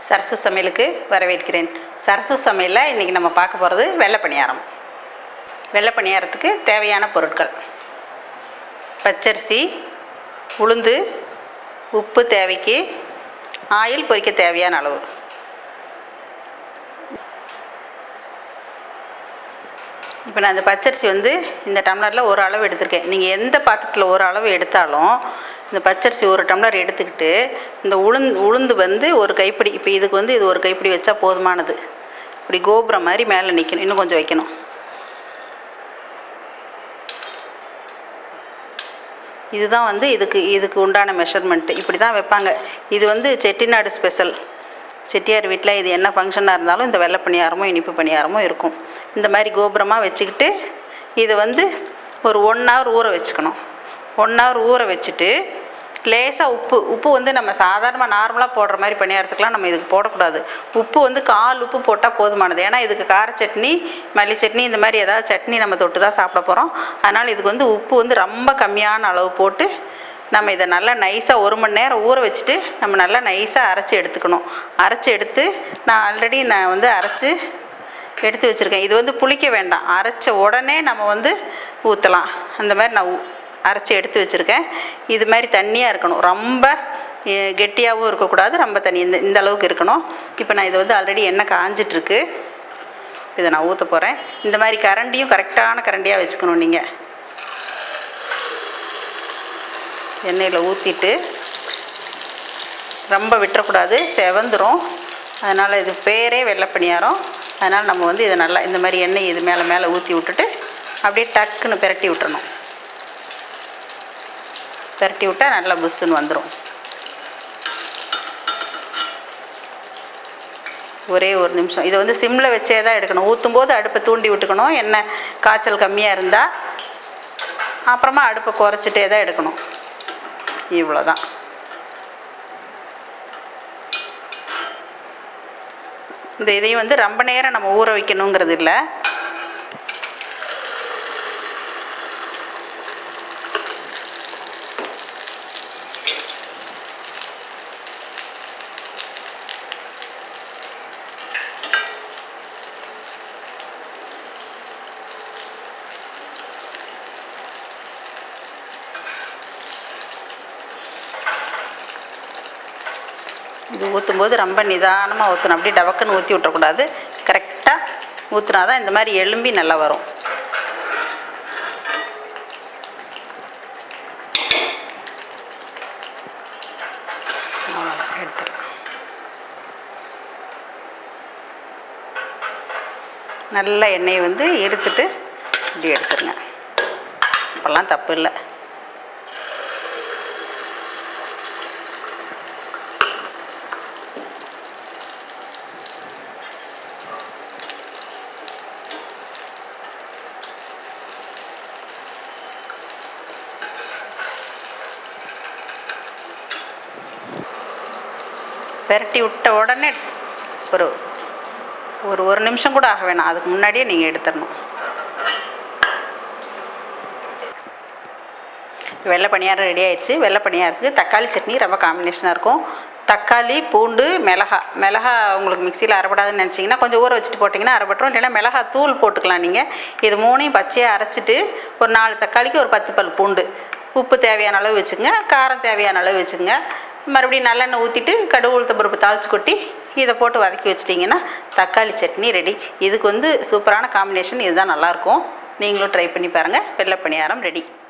சரசு சமையலுக்கு வரவேற்கிறேன் சரசு சமையலில் இன்றைக்கி நம்ம பார்க்க போகிறது வெள்ளை பணியாரம் வெள்ளை பணியாரத்துக்கு தேவையான பொருட்கள் பச்சரிசி உளுந்து உப்பு தேவைக்கு ஆயில் பொரிக்க தேவையான அளவு இப்போ நான் இந்த பச்சரிசி வந்து இந்த டம்ளரில் ஒரு அளவு எடுத்திருக்கேன் நீங்கள் எந்த பாத்திரத்தில் ஒரு அளவு எடுத்தாலும் இந்த பச்சரிசி ஒரு டம்ளர் எடுத்துக்கிட்டு இந்த உளுந்து உளுந்து வந்து ஒரு கைப்பிடி இப்போ இதுக்கு வந்து இது ஒரு கைப்பிடி வச்சா போதுமானது இப்படி கோபுரம் மாதிரி மேலே நிற்கணும் இன்னும் கொஞ்சம் வைக்கணும் இதுதான் வந்து இதுக்கு இதுக்கு உண்டான மெஷர்மெண்ட்டு இப்படி தான் வைப்பாங்க இது வந்து செட்டிநாடு ஸ்பெஷல் செட்டியார் வீட்டில் இது என்ன ஃபங்க்ஷனாக இருந்தாலும் இந்த வெள்ளை பணியாரமும் இனிப்பு பணியாரமும் இருக்கும் இந்த மாதிரி கோபுரமாக வச்சுக்கிட்டு இது வந்து ஒரு ஒன் ஹவர் ஊற வச்சுக்கணும் ஒன் ஹவர் ஊற வச்சுட்டு லேசாக உப்பு உப்பு வந்து நம்ம சாதாரணமாக நார்மலாக போடுற மாதிரி பணியாரத்துக்குலாம் நம்ம இதுக்கு போடக்கூடாது உப்பு வந்து கால் உப்பு போட்டால் போதுமானது ஏன்னா இதுக்கு கார சட்னி மல்லி சட்னி இந்த மாதிரி ஏதாவது சட்னி நம்ம தொட்டு தான் சாப்பிட போகிறோம் அதனால் இதுக்கு வந்து உப்பு வந்து ரொம்ப கம்மியான அளவு போட்டு நம்ம இதை நல்லா நைஸாக ஒரு மணி நேரம் ஊற வச்சுட்டு நம்ம நல்லா நைஸாக அரைச்சி எடுத்துக்கணும் அரைச்சி எடுத்து நான் ஆல்ரெடி நான் வந்து அரைச்சி எடுத்து வச்சுருக்கேன் இது வந்து புளிக்க வேண்டாம் அரைச்ச உடனே நம்ம வந்து ஊற்றலாம் அந்த மாதிரி நான் ஊ- அரைச்சி எடுத்து வச்சுருக்கேன் இது மாதிரி தண்ணியாக இருக்கணும் ரொம்ப எ, கெட்டியாகவும் இருக்கக்கூடாது ரொம்ப தண்ணி இந்த இந்த அளவுக்கு இருக்கணும் இப்போ நான் இது வந்து ஆல்ரெடி எண்ணெய் காஞ்சிட்ருக்கு இதை நான் ஊற்ற போகிறேன் இந்த மாதிரி கரண்டியும் கரெக்டான கரண்டியாக வச்சுக்கணும் நீங்கள் எண்ணெயில் ஊற்றிட்டு ரொம்ப விட்டுறக்கூடாது செவந்துரும் அதனால் இது பேரே வெள்ளை பணியாரம் அதனால் நம்ம வந்து இதை நல்லா இந்த மாதிரி எண்ணெய் இது மேலே மேலே ஊற்றி விட்டுட்டு அப்படியே டக்குன்னு பிரட்டி விட்டுறணும் பிரட்டி விட்டால் நல்லா புஷ்ஷுன்னு வந்துடும் ஒரே ஒரு நிமிஷம் இதை வந்து சிம்மில் வச்சே தான் எடுக்கணும் ஊற்றும் போது அடுப்பை தூண்டி விட்டுக்கணும் எண்ணெய் காய்ச்சல் கம்மியாக இருந்தால் அப்புறமா அடுப்பை குறைச்சிட்டே தான் எடுக்கணும் இவ்வளோதான் இந்த இதையும் வந்து ரொம்ப நேரம் நம்ம ஊற வைக்கணுங்கிறது இல்லை இது ஊற்றும் போது ரொம்ப நிதானமாக ஊற்றணும் அப்படியே டபக்குன்னு ஊற்றி விட்டுறக்கூடாது கரெக்டாக ஊற்றினா தான் இந்த மாதிரி எலும்பி நல்லா வரும் அவ்வளோதான் எடுத்துடலாம் நல்ல எண்ணெயை வந்து இருத்துட்டு இப்படி எடுத்துருங்க அப்போல்லாம் தப்பு இல்லை பெரட்டி விட்ட உடனே ஒரு ஒரு ஒரு நிமிஷம் கூட ஆக வேணாம் அதுக்கு முன்னாடியே நீங்கள் எடுத்துடணும் வெள்ளை பணியாரம் ரெடி ஆயிடுச்சு வெள்ளை பணியாரத்துக்கு தக்காளி சட்னி ரொம்ப காம்பினேஷனாக இருக்கும் தக்காளி பூண்டு மிளகா மிளகா உங்களுக்கு மிக்சியில் அரைப்படாதுன்னு நினச்சிங்கன்னா கொஞ்சம் ஊற வச்சுட்டு போட்டிங்கன்னா அரைப்பட்டுரும் இல்லைன்னா மிளகா தூள் போட்டுக்கலாம் நீங்கள் இது மூணையும் பச்சையாக அரைச்சிட்டு ஒரு நாலு தக்காளிக்கு ஒரு பத்து பல் பூண்டு உப்பு தேவையான அளவு வச்சுங்க காரம் தேவையான அளவு வச்சுங்க மறுபடியும் நல்லெண்ணெய் ஊற்றிட்டு கடுகு உளுத்த பருப்பு தாளிச்சு கொட்டி இதை போட்டு வதக்கி வச்சிட்டிங்கன்னா தக்காளி சட்னி ரெடி இதுக்கு வந்து சூப்பரான காம்பினேஷன் இதுதான் நல்லாயிருக்கும் நீங்களும் ட்ரை பண்ணி பாருங்கள் வெள்ளை பணியாரம் ரெடி